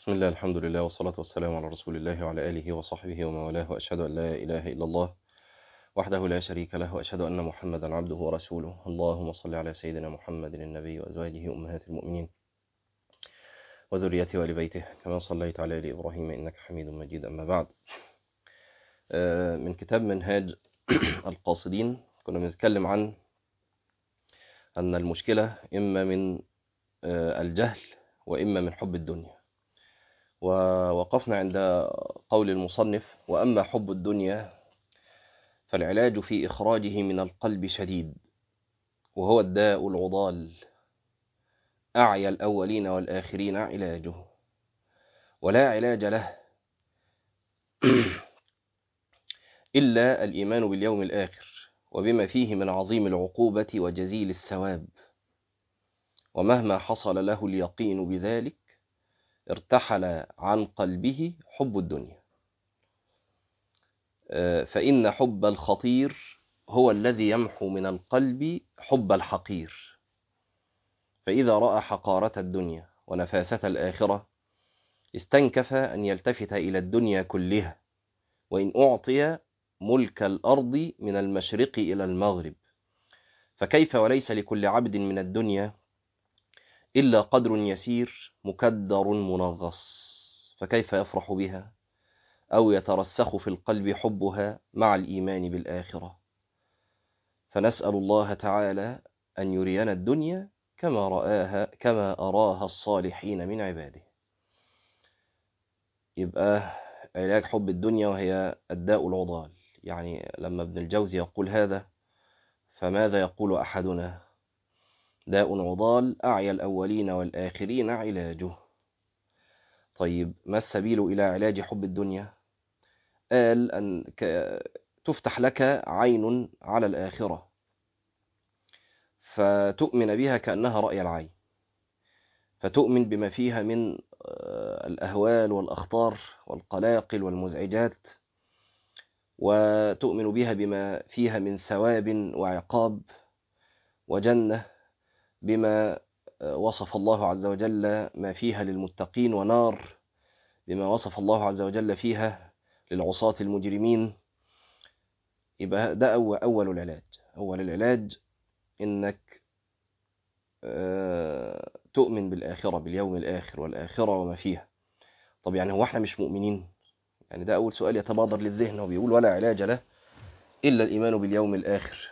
بسم الله الحمد لله والصلاة والسلام على رسول الله وعلى آله وصحبه ومن والاه وأشهد أن لا إله إلا الله وحده لا شريك له وأشهد أن محمدا عبده ورسوله اللهم صل على سيدنا محمد النبي وأزواجه أمهات المؤمنين وذريته ولبيته كما صليت على آل إبراهيم إنك حميد مجيد أما بعد من كتاب منهاج القاصدين كنا بنتكلم عن أن المشكلة إما من الجهل وإما من حب الدنيا ووقفنا عند قول المصنف وأما حب الدنيا فالعلاج في إخراجه من القلب شديد وهو الداء العضال أعيا الأولين والآخرين علاجه ولا علاج له إلا الإيمان باليوم الآخر وبما فيه من عظيم العقوبة وجزيل الثواب ومهما حصل له اليقين بذلك ارتحل عن قلبه حب الدنيا فإن حب الخطير هو الذي يمحو من القلب حب الحقير فإذا رأى حقارة الدنيا ونفاسة الآخرة استنكف أن يلتفت إلى الدنيا كلها وإن أعطي ملك الأرض من المشرق إلى المغرب فكيف وليس لكل عبد من الدنيا إلا قدر يسير مكدر منغص فكيف يفرح بها أو يترسخ في القلب حبها مع الإيمان بالآخرة فنسأل الله تعالى أن يرينا الدنيا كما رآها كما أراها الصالحين من عباده يبقى علاج حب الدنيا وهي الداء العضال يعني لما ابن الجوزي يقول هذا فماذا يقول أحدنا داء عضال أعيا الأولين والآخرين علاجه طيب ما السبيل إلى علاج حب الدنيا قال أن تفتح لك عين على الآخرة فتؤمن بها كأنها رأي العين فتؤمن بما فيها من الأهوال والأخطار والقلاقل والمزعجات وتؤمن بها بما فيها من ثواب وعقاب وجنة بما وصف الله عز وجل ما فيها للمتقين ونار بما وصف الله عز وجل فيها للعصاة المجرمين يبقى ده أول, أول العلاج أول العلاج إنك تؤمن بالآخرة باليوم الآخر والآخرة وما فيها طب يعني هو احنا مش مؤمنين يعني ده أول سؤال يتبادر للذهن وبيقول ولا علاج له إلا الإيمان باليوم الآخر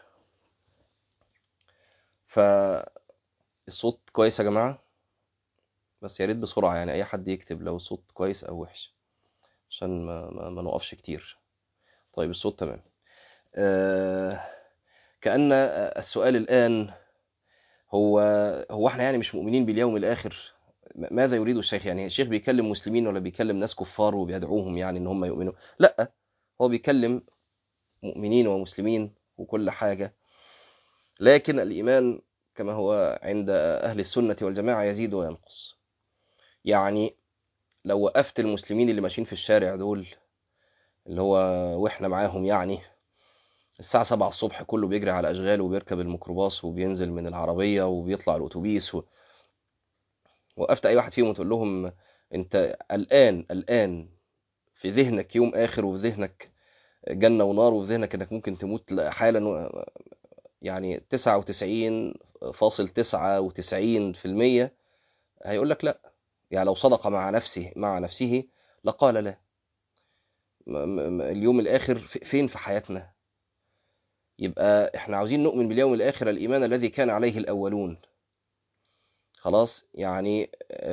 فالصوت كويس يا جماعة بس يا ريت بسرعة يعني أي حد يكتب لو الصوت كويس أو وحش عشان ما, ما, ما نقفش كتير طيب الصوت تمام آه كأن السؤال الآن هو هو احنا يعني مش مؤمنين باليوم الآخر ماذا يريد الشيخ يعني الشيخ بيكلم مسلمين ولا بيكلم ناس كفار وبيدعوهم يعني ان هم يؤمنوا لا هو بيكلم مؤمنين ومسلمين وكل حاجة لكن الإيمان كما هو عند أهل السنة والجماعة يزيد وينقص يعني لو وقفت المسلمين اللي ماشيين في الشارع دول اللي هو واحنا معاهم يعني الساعة سبعة الصبح كله بيجري على أشغاله وبيركب الميكروباص وبينزل من العربية وبيطلع الأتوبيس و... وقفت أي واحد فيهم وتقول لهم أنت الآن الآن في ذهنك يوم آخر وفي ذهنك جنة ونار وفي ذهنك إنك ممكن تموت حالا يعني تسعة وتسعين فاصل تسعة وتسعين في المية هيقول لك لا يعني لو صدق مع نفسه مع نفسه لقال لا اليوم الآخر فين في حياتنا يبقى احنا عاوزين نؤمن باليوم الآخر الإيمان الذي كان عليه الأولون خلاص يعني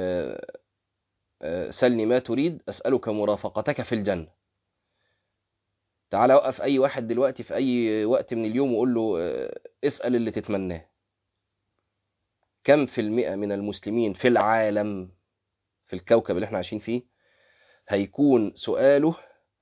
سلني ما تريد أسألك مرافقتك في الجنة تعالى وقف أي واحد دلوقتي في أي وقت من اليوم وقول له اسأل اللي تتمناه كم في المئة من المسلمين في العالم في الكوكب اللي احنا عايشين فيه هيكون سؤاله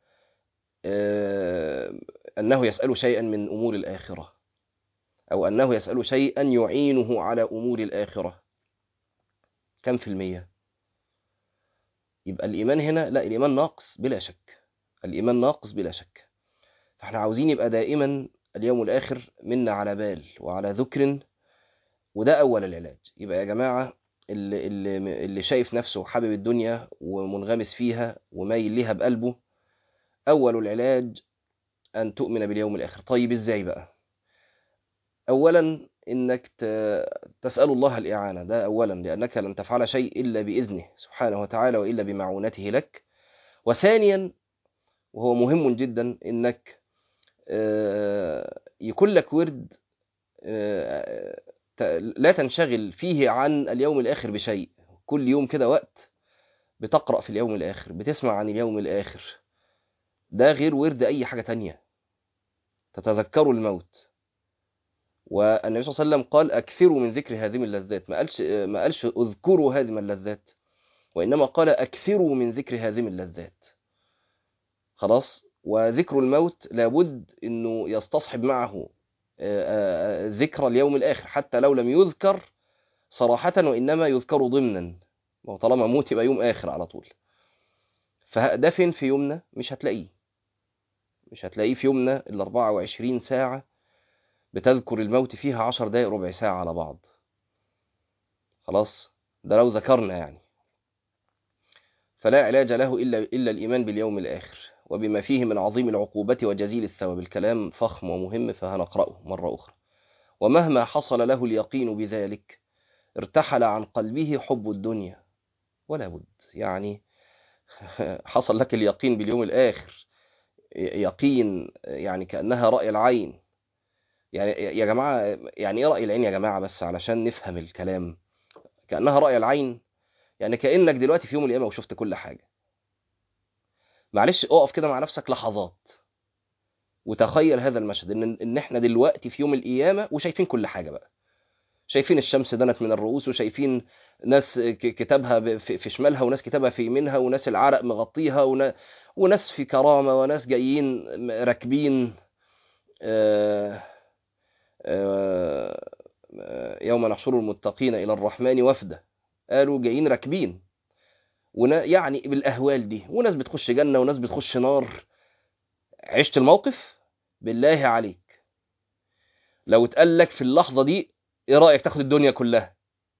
أنه يسأل شيئا من أمور الآخرة أو أنه يسأل شيئا يعينه على أمور الآخرة كم في المية يبقى الإيمان هنا لا الإيمان ناقص بلا شك الإيمان ناقص بلا شك فاحنا عاوزين يبقى دائما اليوم الآخر منا على بال وعلى ذكر وده أول العلاج يبقى يا جماعة اللي, اللي, اللي شايف نفسه حابب الدنيا ومنغمس فيها ومايل ليها بقلبه أول العلاج أن تؤمن باليوم الآخر طيب إزاي بقى أولا إنك تسأل الله الإعانة ده أولا لأنك لن تفعل شيء إلا بإذنه سبحانه وتعالى وإلا بمعونته لك وثانيا وهو مهم جدا إنك يكون لك ورد لا تنشغل فيه عن اليوم الآخر بشيء كل يوم كده وقت بتقرأ في اليوم الآخر بتسمع عن اليوم الآخر ده غير ورد أي حاجة تانية تتذكروا الموت والنبي صلى الله عليه وسلم قال أكثروا من ذكر هذه اللذات ما قالش ما قالش اذكروا هذه اللذات وإنما قال أكثروا من ذكر هذه اللذات خلاص وذكر الموت لابد أنه يستصحب معه ذكر اليوم الآخر حتى لو لم يذكر صراحة وإنما يذكر ضمنا وطالما موت يبقى يوم آخر على طول فده فين في يومنا مش هتلاقيه مش هتلاقيه في يومنا ال 24 ساعة بتذكر الموت فيها 10 دقايق ربع ساعة على بعض خلاص ده لو ذكرنا يعني فلا علاج له إلا, إلا الإيمان باليوم الآخر وبما فيه من عظيم العقوبة وجزيل الثواب الكلام فخم ومهم فهنقرأه مرة أخرى ومهما حصل له اليقين بذلك ارتحل عن قلبه حب الدنيا ولا بد يعني حصل لك اليقين باليوم الآخر يقين يعني كأنها رأي العين يعني يا جماعة يعني ايه رأي العين يا جماعة بس علشان نفهم الكلام كأنها رأي العين يعني كأنك دلوقتي في يوم القيامة وشفت كل حاجة معلش اقف كده مع نفسك لحظات وتخيل هذا المشهد ان ان احنا دلوقتي في يوم القيامة وشايفين كل حاجة بقى شايفين الشمس دنت من الرؤوس وشايفين ناس كتابها في شمالها وناس كتابها في يمينها وناس العرق مغطيها وناس في كرامة وناس جايين راكبين يوم نحشر المتقين إلى الرحمن وفدا قالوا جايين راكبين يعني بالأهوال دي وناس بتخش جنة وناس بتخش نار عشت الموقف بالله عليك لو اتقال لك في اللحظة دي ايه رأيك تاخد الدنيا كلها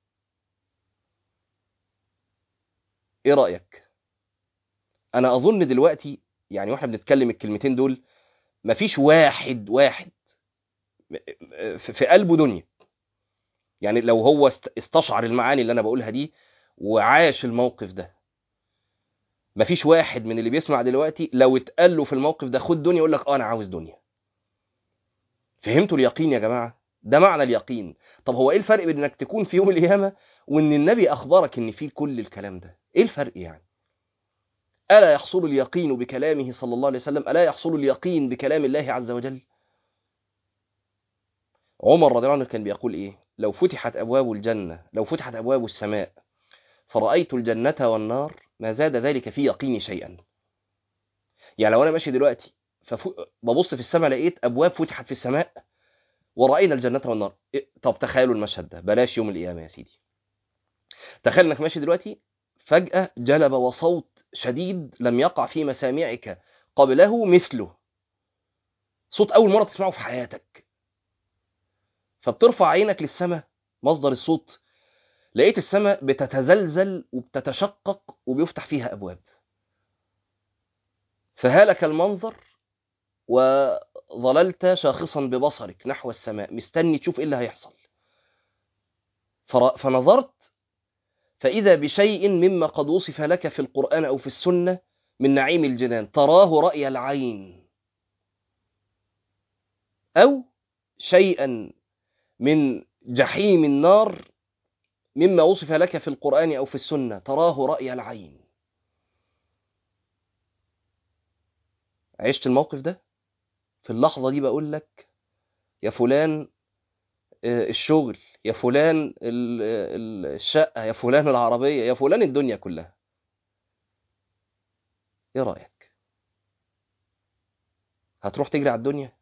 ايه رأيك انا اظن دلوقتي يعني واحنا بنتكلم الكلمتين دول مفيش واحد واحد في قلبه دنيا يعني لو هو استشعر المعاني اللي انا بقولها دي وعاش الموقف ده مفيش واحد من اللي بيسمع دلوقتي لو اتقال له في الموقف ده خد دنيا يقول لك اه انا عاوز دنيا فهمتوا اليقين يا جماعه ده معنى اليقين طب هو ايه الفرق بين انك تكون في يوم القيامه وان النبي اخبرك ان في كل الكلام ده ايه الفرق يعني الا يحصل اليقين بكلامه صلى الله عليه وسلم الا يحصل اليقين بكلام الله عز وجل عمر رضي الله عنه كان بيقول ايه لو فتحت ابواب الجنه لو فتحت ابواب السماء فرأيت الجنة والنار ما زاد ذلك في يقيني شيئا يعني لو انا ماشي دلوقتي فببص في السماء لقيت ابواب فتحت في السماء ورأينا الجنة والنار طب تخيلوا المشهد ده بلاش يوم القيامة يا سيدي تخيل انك ماشي دلوقتي فجأة جلب وصوت شديد لم يقع في مسامعك قبله مثله صوت أول مرة تسمعه في حياتك فبترفع عينك للسماء مصدر الصوت لقيت السماء بتتزلزل وبتتشقق وبيفتح فيها أبواب فهالك المنظر وظللت شاخصا ببصرك نحو السماء مستني تشوف ايه اللي هيحصل فنظرت فإذا بشيء مما قد وصف لك في القرآن أو في السنة من نعيم الجنان تراه رأي العين أو شيئا من جحيم النار مما وصف لك في القرآن أو في السنة تراه رأي العين عشت الموقف ده في اللحظة دي بقول لك يا فلان الشغل يا فلان الشقة يا فلان العربية يا فلان الدنيا كلها ايه رأيك هتروح تجري على الدنيا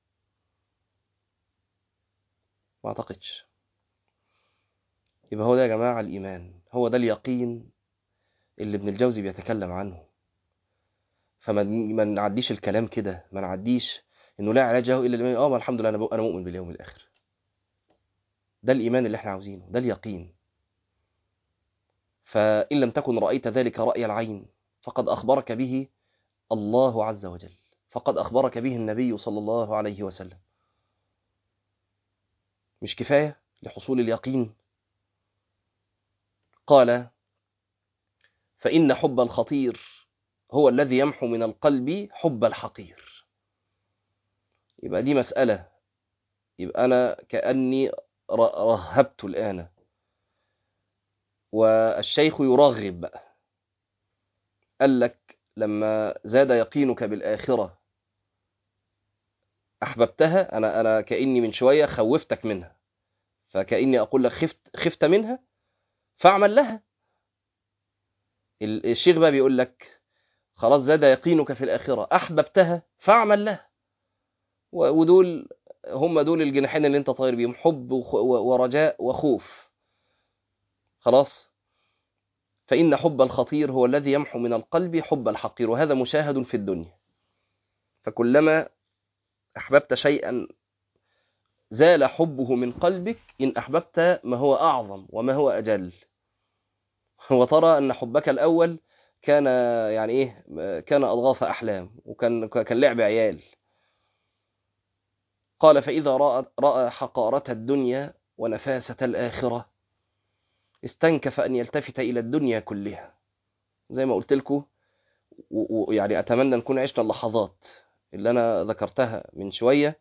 ما اعتقدش يبقى هو ده يا جماعة الإيمان هو ده اليقين اللي ابن الجوزي بيتكلم عنه فما ما نعديش الكلام كده ما نعديش انه لا علاج له الا الايمان اه ما الحمد لله انا انا مؤمن باليوم الاخر ده الايمان اللي احنا عاوزينه ده اليقين فإن لم تكن رأيت ذلك رأي العين فقد أخبرك به الله عز وجل فقد أخبرك به النبي صلى الله عليه وسلم مش كفاية لحصول اليقين قال فإن حب الخطير هو الذي يمحو من القلب حب الحقير يبقى دي مسألة يبقى أنا كأني رهبت الآن والشيخ يرغب بقى قال لك لما زاد يقينك بالآخرة أحببتها أنا أنا كأني من شوية خوفتك منها فكأني أقول لك خفت خفت منها فاعمل لها الشيخ بقى بيقول لك خلاص زاد يقينك في الآخرة أحببتها فاعمل لها ودول هم دول الجناحين اللي انت طاير بيهم حب ورجاء وخوف خلاص فإن حب الخطير هو الذي يمحو من القلب حب الحقير وهذا مشاهد في الدنيا فكلما أحببت شيئا زال حبه من قلبك إن أحببت ما هو أعظم وما هو أجل وترى أن حبك الأول كان يعني إيه كان أضغاث أحلام وكان كان لعب عيال قال فإذا رأى, رأى حقارة الدنيا ونفاسة الآخرة استنكف أن يلتفت إلى الدنيا كلها زي ما قلت لكم ويعني أتمنى نكون عشنا اللحظات اللي أنا ذكرتها من شوية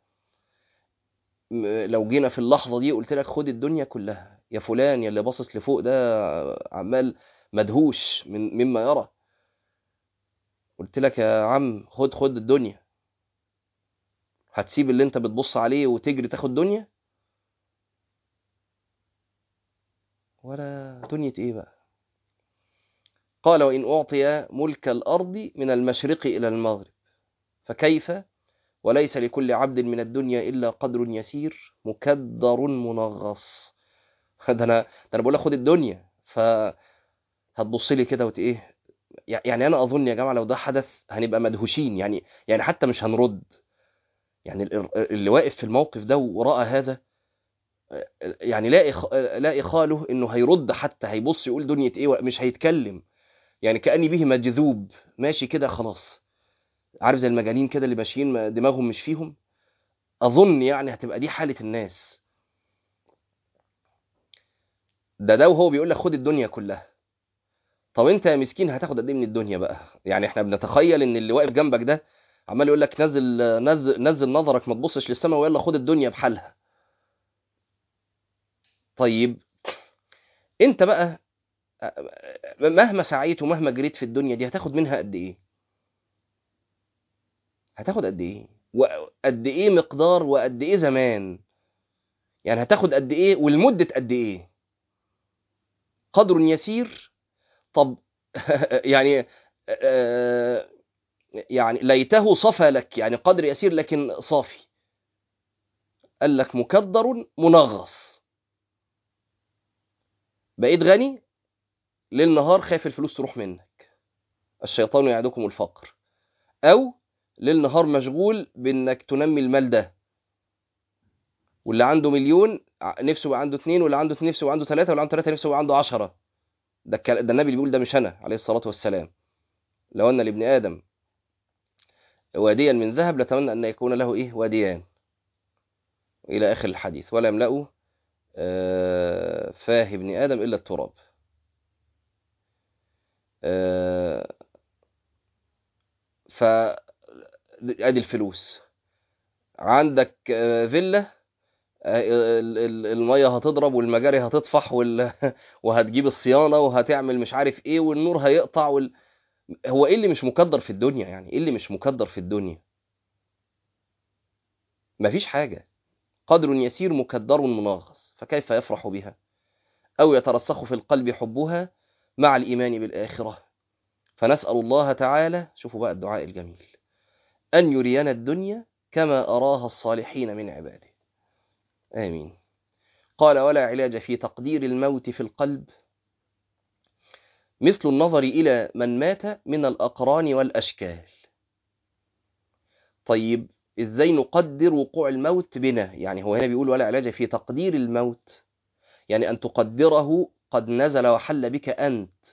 لو جينا في اللحظة دي قلت لك خد الدنيا كلها يا فلان يا اللي باصص لفوق ده عمال مدهوش من مما يرى قلت لك يا عم خد خد الدنيا هتسيب اللي انت بتبص عليه وتجري تاخد دنيا ولا دنيا ايه بقى قال وإن أعطي ملك الأرض من المشرق إلى المغرب فكيف وليس لكل عبد من الدنيا إلا قدر يسير مكدر منغص ده أنا ده أنا بقول لك خد الدنيا فهتبص لي كده وت إيه يعني أنا أظن يا جماعة لو ده حدث هنبقى مدهوشين يعني يعني حتى مش هنرد يعني اللي واقف في الموقف ده ورأى هذا يعني لا إخ... لا إخاله إنه هيرد حتى هيبص يقول دنيا إيه مش هيتكلم يعني كأني به مجذوب ماشي كده خلاص عارف زي المجانين كده اللي ماشيين دماغهم مش فيهم أظن يعني هتبقى دي حالة الناس ده ده وهو بيقول لك خد الدنيا كلها طب انت يا مسكين هتاخد قد ايه من الدنيا بقى يعني احنا بنتخيل ان اللي واقف جنبك ده عمال يقول لك نزل نزل نزل نظرك ما تبصش للسماء ويلا خد الدنيا بحالها طيب انت بقى مهما سعيت ومهما جريت في الدنيا دي هتاخد منها قد ايه هتاخد قد ايه وقد ايه مقدار وقد ايه زمان يعني هتاخد قد ايه والمدة قد ايه قدر يسير طب يعني يعني ليته صفى لك يعني قدر يسير لكن صافي قال لك مكدر منغص بقيت غني ليل نهار خايف الفلوس تروح منك الشيطان يعدكم الفقر او ليل نهار مشغول بانك تنمي المال ده واللي عنده مليون نفسه يبقى عنده اثنين واللي عنده نفسه يبقى عنده ثلاثة واللي عنده ثلاثة نفسه يبقى عنده عشرة ده ده النبي اللي بيقول ده مش انا عليه الصلاة والسلام لو ان لابن ادم واديا من ذهب لتمنى ان يكون له ايه واديان الى اخر الحديث ولا يملأ فاه ابن ادم الا التراب ف ادي الفلوس عندك فيلا الميه هتضرب والمجاري هتطفح وهتجيب الصيانه وهتعمل مش عارف ايه والنور هيقطع وال... هو ايه اللي مش مقدر في الدنيا يعني ايه اللي مش مقدر في الدنيا مفيش حاجه قدر يسير مكدر مناغص فكيف يفرح بها او يترسخ في القلب حبها مع الايمان بالاخره فنسال الله تعالى شوفوا بقى الدعاء الجميل ان يرينا الدنيا كما اراها الصالحين من عباده آمين قال ولا علاج في تقدير الموت في القلب مثل النظر إلى من مات من الأقران والأشكال طيب إزاي نقدر وقوع الموت بنا يعني هو هنا بيقول ولا علاج في تقدير الموت يعني أن تقدره قد نزل وحل بك أنت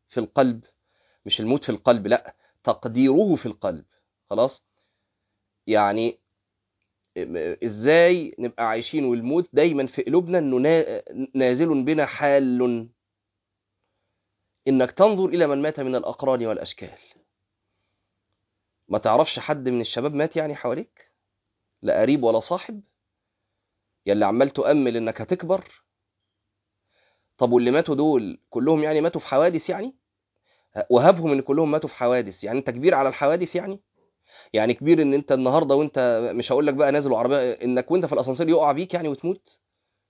في القلب مش الموت في القلب لا تقديره في القلب خلاص يعني ازاي نبقى عايشين والموت دايما في قلوبنا انه نازل بنا حال انك تنظر الى من مات من الاقران والاشكال ما تعرفش حد من الشباب مات يعني حواليك لا قريب ولا صاحب يلي عمال تؤمل انك هتكبر طب واللي ماتوا دول كلهم يعني ماتوا في حوادث يعني وهبهم ان كلهم ماتوا في حوادث يعني انت كبير على الحوادث يعني يعني كبير ان انت النهارده وانت مش هقول لك بقى نازل وعربيه انك وانت في الاسانسير يقع بيك يعني وتموت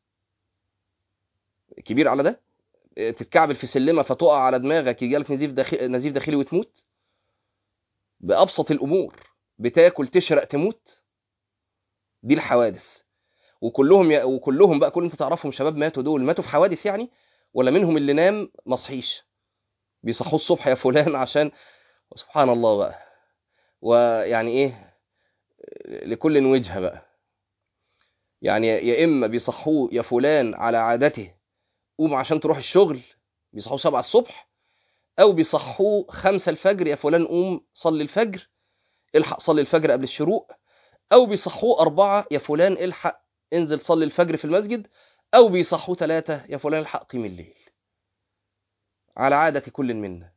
كبير على ده تتكعبل في سلمه فتقع على دماغك يجيلك نزيف داخلي نزيف داخلي وتموت بابسط الامور بتاكل تشرق تموت دي الحوادث وكلهم ي... وكلهم بقى كل انت تعرفهم شباب ماتوا دول ماتوا في حوادث يعني ولا منهم اللي نام ما صحيش بيصحوه الصبح يا فلان عشان سبحان الله بقى ويعني ايه لكل وجهه بقى يعني يا اما بيصحوه يا فلان على عادته قوم عشان تروح الشغل بيصحوه سبعة الصبح او بيصحوه خمسة الفجر يا فلان قوم صلي الفجر الحق صلي الفجر قبل الشروق او بيصحوه أربعة يا فلان الحق انزل صلي الفجر في المسجد او بيصحوه ثلاثة يا فلان الحق قيم الليل على عادة كل منا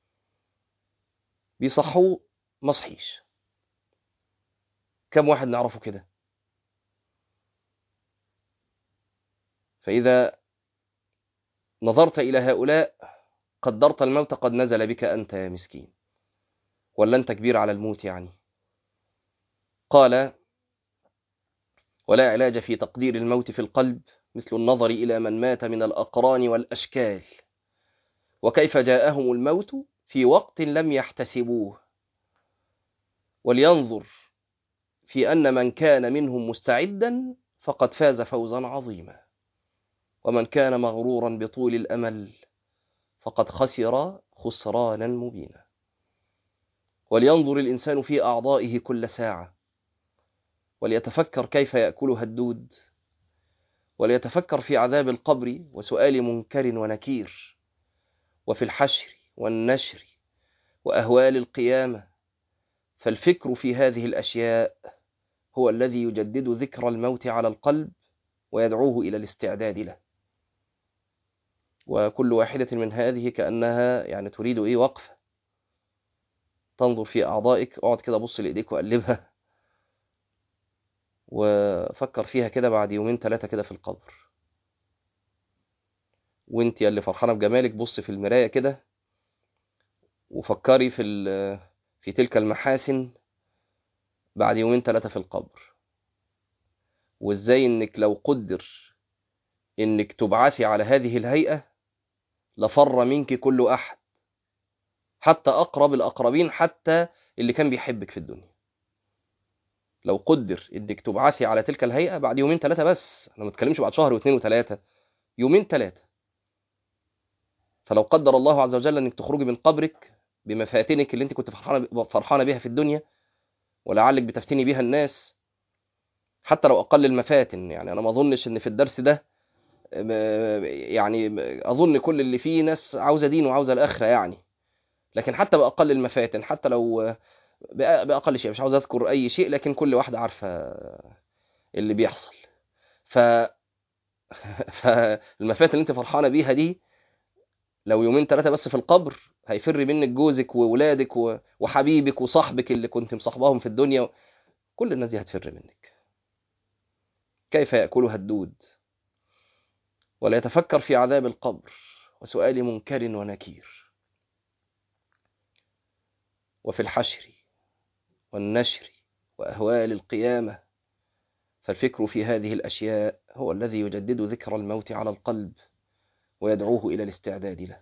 بيصحوه ما صحيش كم واحد نعرفه كده فإذا نظرت إلى هؤلاء قدرت الموت قد نزل بك أنت يا مسكين ولا أنت كبير على الموت يعني قال ولا علاج في تقدير الموت في القلب مثل النظر إلى من مات من الأقران والأشكال وكيف جاءهم الموت في وقت لم يحتسبوه ولينظر في أن من كان منهم مستعدا فقد فاز فوزا عظيما ومن كان مغرورا بطول الأمل فقد خسر خسرانا مبينا ولينظر الإنسان في أعضائه كل ساعة وليتفكر كيف يأكلها الدود وليتفكر في عذاب القبر وسؤال منكر ونكير وفي الحشر والنشر وأهوال القيامة فالفكر في هذه الأشياء هو الذي يجدد ذكر الموت على القلب ويدعوه إلى الاستعداد له وكل واحدة من هذه كأنها يعني تريد إيه وقفة تنظر في أعضائك اقعد كده بص لإيديك وقلبها وفكر فيها كده بعد يومين ثلاثة كده في القبر وانت يا اللي فرحانة بجمالك بص في المراية كده وفكري في في تلك المحاسن بعد يومين ثلاثة في القبر وازاي انك لو قدر انك تبعثي على هذه الهيئة لفر منك كل احد حتى اقرب الاقربين حتى اللي كان بيحبك في الدنيا لو قدر انك تبعثي على تلك الهيئة بعد يومين ثلاثة بس انا ما بتكلمش بعد شهر واثنين وثلاثة يومين ثلاثة فلو قدر الله عز وجل انك تخرجي من قبرك بمفاتنك اللي انت كنت فرحانه فرحانه بيها في الدنيا ولعلك بتفتني بيها الناس حتى لو اقل المفاتن يعني انا ما اظنش ان في الدرس ده يعني اظن كل اللي فيه ناس عاوزه دين وعاوزه الاخره يعني لكن حتى باقل المفاتن حتى لو باقل شيء مش عاوز اذكر اي شيء لكن كل واحده عارفه اللي بيحصل ف فالمفاتن اللي انت فرحانه بيها دي لو يومين ثلاثه بس في القبر هيفر منك جوزك وولادك وحبيبك وصاحبك اللي كنت مصاحباهم في الدنيا كل الناس دي هتفر منك كيف يأكلها الدود ولا يتفكر في عذاب القبر وسؤال منكر ونكير وفي الحشر والنشر وأهوال القيامة فالفكر في هذه الأشياء هو الذي يجدد ذكر الموت على القلب ويدعوه إلى الاستعداد له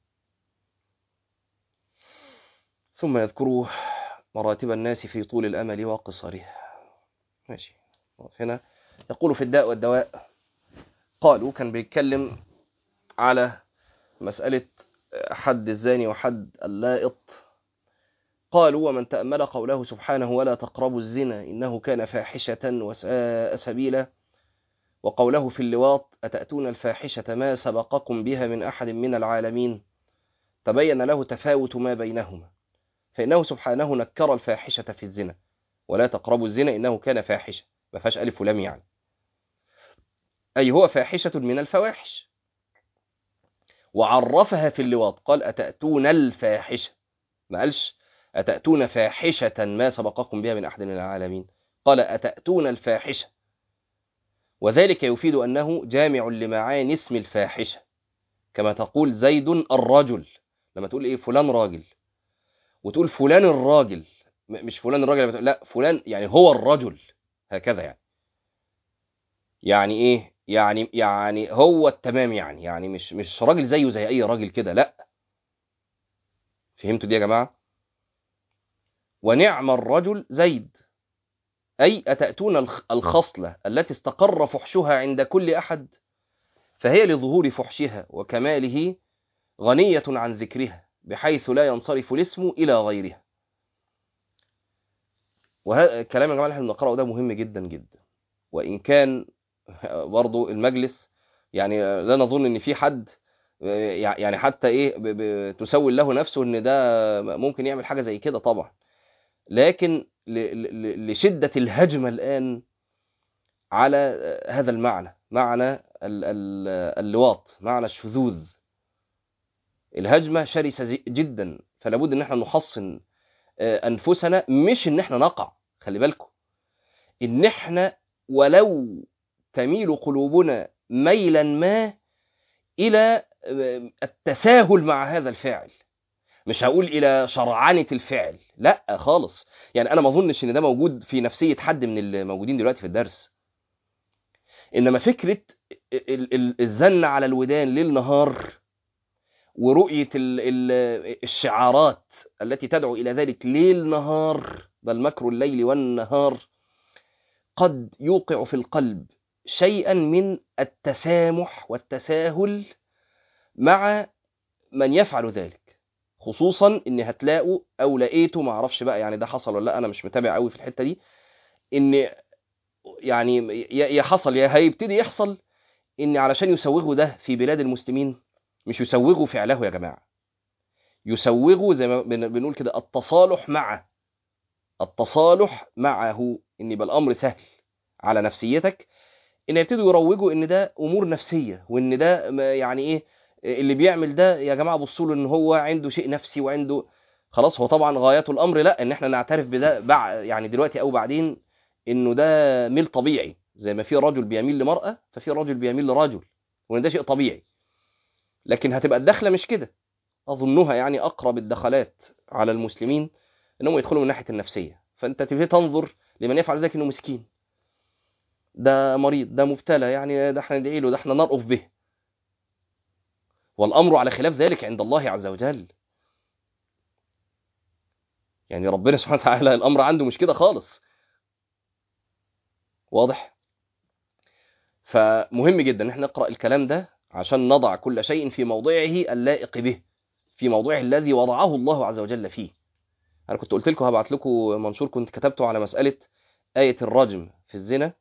ثم يذكر مراتب الناس في طول الأمل وقصره ماشي هنا يقول في الداء والدواء قالوا كان بيتكلم على مسألة حد الزاني وحد اللائط قالوا ومن تأمل قوله سبحانه ولا تقربوا الزنا إنه كان فاحشة وساء سبيلا وقوله في اللواط أتأتون الفاحشة ما سبقكم بها من أحد من العالمين تبين له تفاوت ما بينهما فإنه سبحانه نكر الفاحشة في الزنا ولا تقربوا الزنا إنه كان فاحشة ما فيهاش ألف ولام يعني أي هو فاحشة من الفواحش وعرفها في اللواط قال أتأتون الفاحشة ما قالش أتأتون فاحشة ما سبقكم بها من أحد من العالمين قال أتأتون الفاحشة وذلك يفيد أنه جامع لمعاني اسم الفاحشة كما تقول زيد الرجل لما تقول إيه فلان راجل وتقول فلان الراجل مش فلان الراجل لا فلان يعني هو الرجل هكذا يعني يعني ايه يعني يعني هو التمام يعني يعني مش مش راجل زيه زي اي راجل كده لا فهمتوا دي يا جماعه ونعم الرجل زيد اي اتاتون الخصله التي استقر فحشها عند كل احد فهي لظهور فحشها وكماله غنيه عن ذكرها بحيث لا ينصرف الاسم الى غيرها وهذا الكلام يا جماعه اللي احنا بنقراه ده مهم جدا جدا وان كان برضو المجلس يعني لا نظن ان في حد يعني حتى ايه تسول له نفسه ان ده ممكن يعمل حاجه زي كده طبعا لكن لشده الهجمه الان على هذا المعنى معنى اللواط معنى الشذوذ الهجمه شرسه جدا فلا بد ان احنا نحصن انفسنا مش ان احنا نقع خلي بالكم ان احنا ولو تميل قلوبنا ميلا ما الى التساهل مع هذا الفعل مش هقول الى شرعنه الفعل لا خالص يعني انا ما اظنش ان ده موجود في نفسيه حد من الموجودين دلوقتي في الدرس انما فكره الزن على الودان ليل نهار ورؤيه الشعارات التي تدعو الى ذلك ليل نهار بل مكر الليل والنهار قد يوقع في القلب شيئا من التسامح والتساهل مع من يفعل ذلك خصوصا ان هتلاقوا او لقيتوا ما اعرفش بقى يعني ده حصل ولا لا انا مش متابع قوي في الحته دي ان يعني يا حصل يا هيبتدي يحصل ان علشان يسوغوا ده في بلاد المسلمين مش يسوغوا فعله يا جماعه يسوغوا زي ما بنقول كده التصالح مع التصالح معه ان يبقى الامر سهل على نفسيتك ان يبتدوا يروجوا ان ده امور نفسيه وان ده يعني ايه اللي بيعمل ده يا جماعه بصوا له ان هو عنده شيء نفسي وعنده خلاص هو طبعا غايته الامر لا ان احنا نعترف بده بعد يعني دلوقتي او بعدين انه ده ميل طبيعي زي ما في رجل بيميل لمراه ففي رجل بيميل لرجل وان ده شيء طبيعي لكن هتبقى الدخله مش كده اظنها يعني اقرب الدخلات على المسلمين انهم يدخلوا من ناحيه النفسيه فانت تبتدي تنظر لمن يفعل ذلك انه مسكين ده مريض ده مبتلى يعني ده احنا ندعي له ده احنا نرأف به والامر على خلاف ذلك عند الله عز وجل يعني ربنا سبحانه وتعالى الامر عنده مش كده خالص واضح فمهم جدا ان احنا نقرا الكلام ده عشان نضع كل شيء في موضعه اللائق به في موضعه الذي وضعه الله عز وجل فيه انا كنت قلت لكم هبعت لكم منشور كنت كتبته على مساله ايه الرجم في الزنا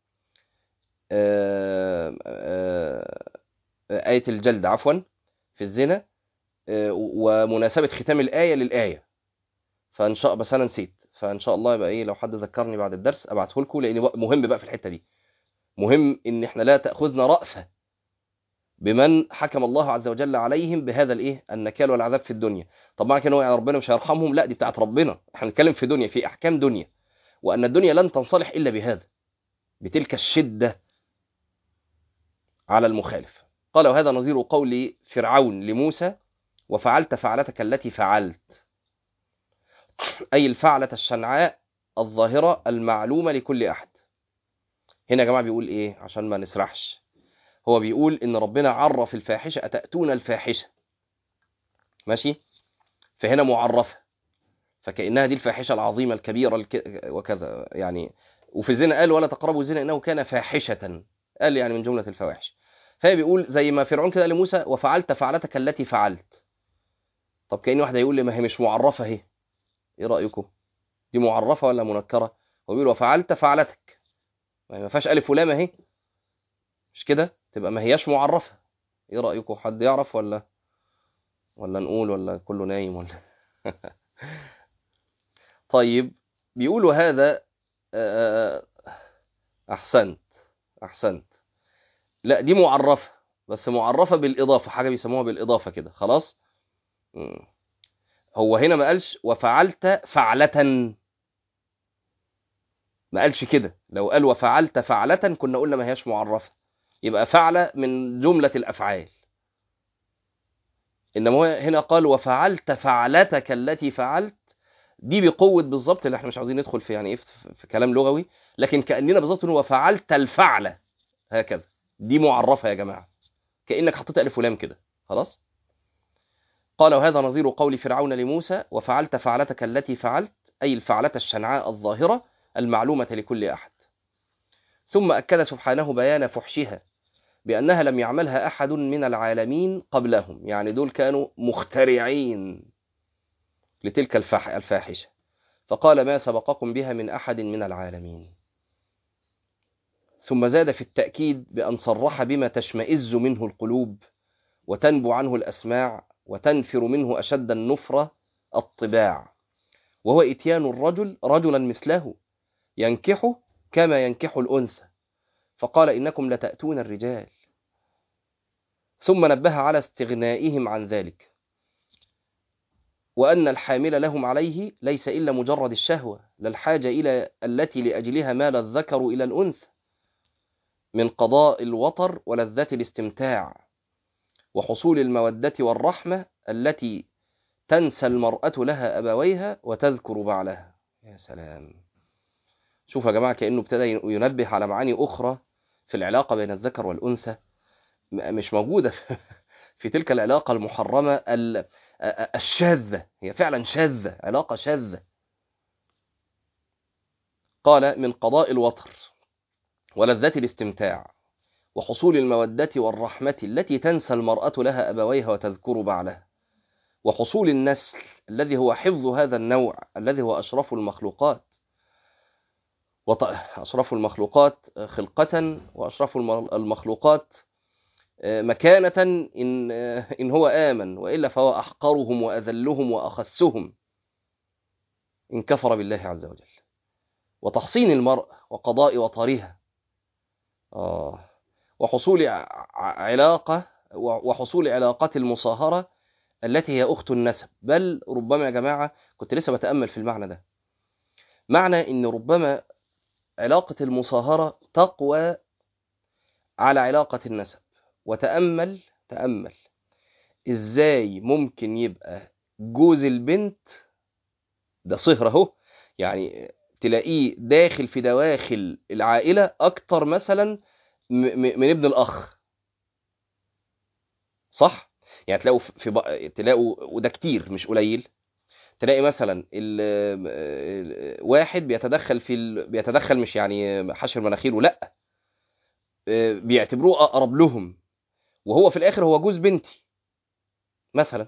آية الجلد عفوا في الزنا ومناسبة ختام الآية للآية فإن شاء بس أنا نسيت فإن شاء الله يبقى إيه لو حد ذكرني بعد الدرس أبعته لكم لأن مهم بقى في الحتة دي مهم إن إحنا لا تأخذنا رأفة بمن حكم الله عز وجل عليهم بهذا الإيه النكال والعذاب في الدنيا طبعا كانوا يعني ربنا مش هيرحمهم لا دي بتاعت ربنا إحنا نتكلم في دنيا في أحكام دنيا وأن الدنيا لن تنصلح إلا بهذا بتلك الشدة على المخالف قال وهذا نظير قول فرعون لموسى وفعلت فعلتك التي فعلت أي الفعلة الشنعاء الظاهرة المعلومة لكل أحد هنا يا جماعة بيقول إيه عشان ما نسرحش هو بيقول إن ربنا عرف الفاحشة أتأتون الفاحشة ماشي فهنا معرفة فكأنها دي الفاحشة العظيمة الكبيرة الك... وكذا يعني وفي الزنا قال ولا تقربوا الزنا إنه كان فاحشة قال يعني من جملة الفواحش فهي بيقول زي ما فرعون كده قال لموسى وفعلت فعلتك التي فعلت طب كأن واحد يقول لي ما هي مش معرفة اهي ايه رأيكم دي معرفة ولا منكرة هو بيقول وفعلت فعلتك ما هي ما فيهاش ألف ولام اهي مش كده تبقى ما هياش معرفة ايه رأيكم حد يعرف ولا ولا نقول ولا كله نايم ولا طيب بيقولوا هذا آه، احسنت احسنت لا دي معرفه بس معرفه بالاضافه حاجه بيسموها بالاضافه كده خلاص مم. هو هنا ما قالش وفعلت فعلة ما قالش كده لو قال وفعلت فعلة كنا قلنا ما هياش معرفة يبقى فعل من جملة الأفعال إنما هو هنا قال وفعلت فعلتك التي فعلت دي بقوة بالظبط اللي احنا مش عاوزين ندخل في يعني ايه في في كلام لغوي لكن كأننا بالظبط نقول وفعلت الفعل هكذا دي معرفة يا جماعة كأنك حطيت ألف ولام كده خلاص قال وهذا نظير قول فرعون لموسى وفعلت فعلتك التي فعلت أي الفعلة الشنعاء الظاهرة المعلومة لكل أحد ثم أكد سبحانه بيان فحشها بأنها لم يعملها أحد من العالمين قبلهم يعني دول كانوا مخترعين لتلك الفاح الفاحشة فقال ما سبقكم بها من أحد من العالمين ثم زاد في التأكيد بأن صرح بما تشمئز منه القلوب وتنبو عنه الأسماع وتنفر منه أشد النفرة الطباع وهو إتيان الرجل رجلا مثله ينكحه كما ينكح الأنثى فقال إنكم لتأتون الرجال ثم نبه على استغنائهم عن ذلك وأن الحامل لهم عليه ليس إلا مجرد الشهوة لا الحاجة إلى التي لأجلها مال الذكر إلى الأنثى من قضاء الوطر ولذة الاستمتاع وحصول المودة والرحمة التي تنسى المرأة لها أبويها وتذكر بعلها يا سلام شوف يا جماعة كأنه ابتدى ينبه على معاني أخرى في العلاقة بين الذكر والأنثى مش موجودة في تلك العلاقة المحرمة الشاذة هي فعلا شاذة علاقة شاذة قال من قضاء الوطر ولذة الاستمتاع وحصول المودة والرحمة التي تنسى المرأة لها أبويها وتذكر بعلها وحصول النسل الذي هو حفظ هذا النوع الذي هو أشرف المخلوقات أشرف المخلوقات خلقة وأشرف المخلوقات مكانة إن, إن هو آمن وإلا فهو أحقرهم وأذلهم وأخسهم إن كفر بالله عز وجل وتحصين المرأة وقضاء وطرها آه وحصول علاقة وحصول علاقات المصاهرة التي هي أخت النسب بل ربما يا جماعة كنت لسه بتأمل في المعنى ده معنى إن ربما علاقة المصاهرة تقوى على علاقة النسب وتأمل تأمل إزاي ممكن يبقى جوز البنت ده صهر أهو يعني تلاقيه داخل في دواخل العائلة أكتر مثلا من ابن الأخ صح؟ يعني تلاقوا في بق... تلاقوا وده كتير مش قليل تلاقي مثلا ال... واحد بيتدخل في ال... بيتدخل مش يعني حشر مناخيره لا بيعتبروه اقرب لهم وهو في الاخر هو جوز بنتي مثلا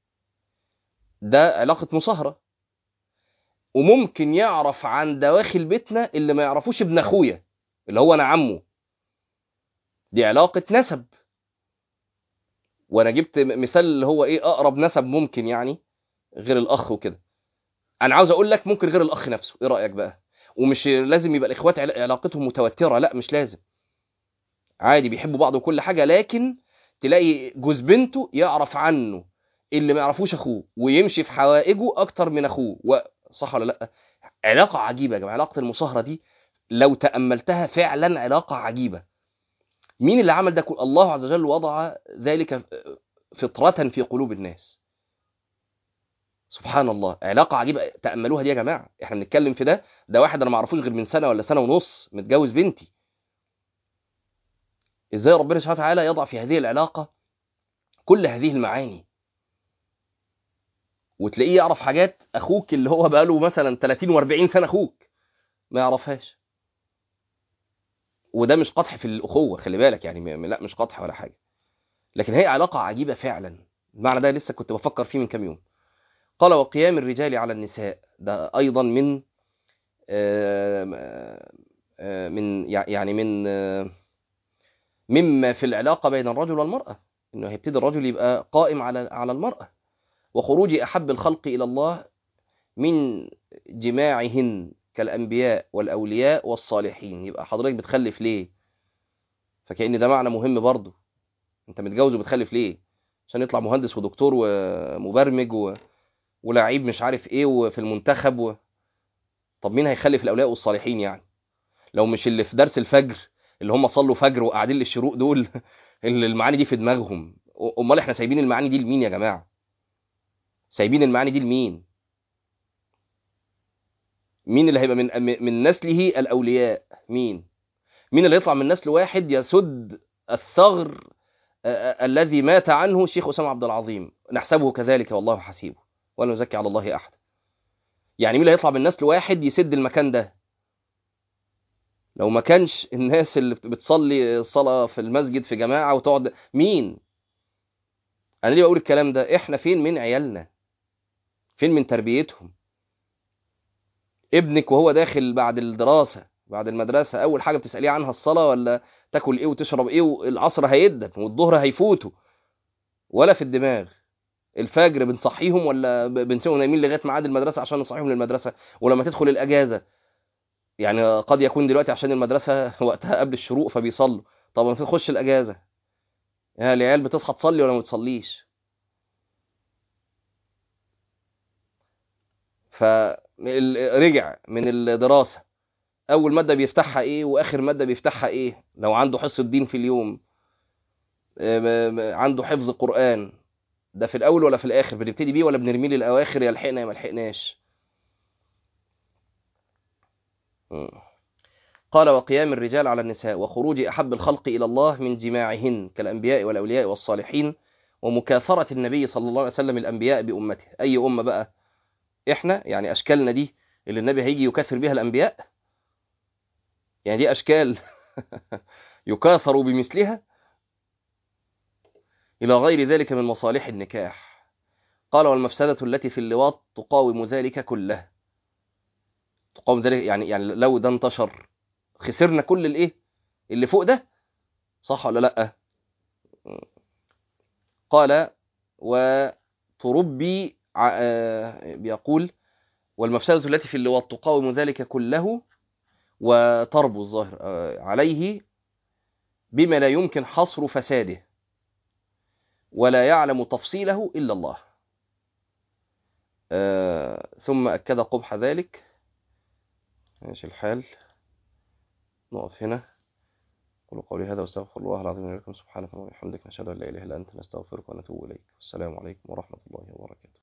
ده علاقه مصاهره وممكن يعرف عن دواخل بيتنا اللي ما يعرفوش ابن اخويا اللي هو انا عمه دي علاقه نسب وانا جبت مثال اللي هو ايه اقرب نسب ممكن يعني غير الاخ وكده انا عاوز اقول لك ممكن غير الاخ نفسه ايه رايك بقى ومش لازم يبقى الاخوات علاقتهم متوتره لا مش لازم عادي بيحبوا بعض وكل حاجه لكن تلاقي جوز بنته يعرف عنه اللي ما يعرفوش اخوه ويمشي في حوائجه اكتر من اخوه و... صح ولا لا علاقه عجيبه يا جماعه علاقه المصاهره دي لو تاملتها فعلا علاقه عجيبه مين اللي عمل ده كله الله عز وجل وضع ذلك فطرة في قلوب الناس سبحان الله علاقة عجيبة تأملوها دي يا جماعة احنا بنتكلم في ده ده واحد انا ما اعرفوش غير من سنة ولا سنة ونص متجوز بنتي ازاي ربنا سبحانه وتعالى يضع في هذه العلاقة كل هذه المعاني وتلاقيه يعرف حاجات اخوك اللي هو بقاله مثلا 30 و40 سنة اخوك ما يعرفهاش وده مش قطح في الاخوه خلي بالك يعني لا مش قطح ولا حاجه لكن هي علاقه عجيبه فعلا المعنى ده لسه كنت بفكر فيه من كام يوم قال وقيام الرجال على النساء ده ايضا من من يعني من مما في العلاقه بين الرجل والمراه انه هيبتدي الرجل يبقى قائم على على المراه وخروج أحب الخلق إلى الله من جماعهن كالأنبياء والأولياء والصالحين يبقى حضرتك بتخلف ليه فكأن ده معنى مهم برضه انت متجوز وبتخلف ليه عشان يطلع مهندس ودكتور ومبرمج و... ولاعيب مش عارف ايه وفي المنتخب و... طب مين هيخلف الاولياء والصالحين يعني لو مش اللي في درس الفجر اللي هم صلوا فجر وقاعدين للشروق دول اللي المعاني دي في دماغهم امال احنا سايبين المعاني دي لمين يا جماعه سايبين المعاني دي لمين مين اللي هيبقى من من نسله الاولياء مين مين اللي يطلع من نسل واحد يسد الثغر الذي مات عنه الشيخ اسامه عبد العظيم نحسبه كذلك والله حسيبه ولا نزكي على الله احد يعني مين اللي هيطلع من نسل واحد يسد المكان ده لو ما كانش الناس اللي بتصلي الصلاه في المسجد في جماعه وتقعد مين انا ليه بقول الكلام ده احنا فين من عيالنا فين من تربيتهم ابنك وهو داخل بعد الدراسه بعد المدرسه اول حاجه بتساليه عنها الصلاه ولا تاكل ايه وتشرب ايه والعصر هيدن والظهر هيفوتوا ولا في الدماغ الفجر بنصحيهم ولا بنسيبهم نايمين لغايه ميعاد المدرسه عشان نصحيهم للمدرسه ولما تدخل الاجازه يعني قد يكون دلوقتي عشان المدرسه وقتها قبل الشروق فبيصلوا طب ما تخش الاجازه يا العيال بتصحى تصلي ولا ما بتصليش فرجع من الدراسه اول ماده بيفتحها ايه واخر ماده بيفتحها ايه لو عنده حصه دين في اليوم عنده حفظ قران ده في الاول ولا في الاخر بنبتدي بيه ولا بنرميه للاواخر يا لحقنا يا ما لحقناش قال وقيام الرجال على النساء وخروج احب الخلق الى الله من جماعهن كالانبياء والاولياء والصالحين ومكاثره النبي صلى الله عليه وسلم الانبياء بامته اي امه بقى احنا يعني اشكالنا دي اللي النبي هيجي يكثر بها الانبياء يعني دي أشكال يكاثر بمثلها إلى غير ذلك من مصالح النكاح قال والمفسدة التي في اللواط تقاوم ذلك كله تقاوم ذلك يعني يعني لو ده انتشر خسرنا كل الايه اللي فوق ده صح ولا لا قال وتربي بيقول والمفسدة التي في اللواط تقاوم ذلك كله وتربو الظاهر عليه بما لا يمكن حصر فساده ولا يعلم تفصيله إلا الله ثم أكد قبح ذلك ماشي الحال نقف هنا قولوا قولي هذا واستغفر الله العظيم لكم سبحانك وبحمدك نشهد ان لا اله الا انت نستغفرك ونتوب اليك والسلام عليكم ورحمه الله وبركاته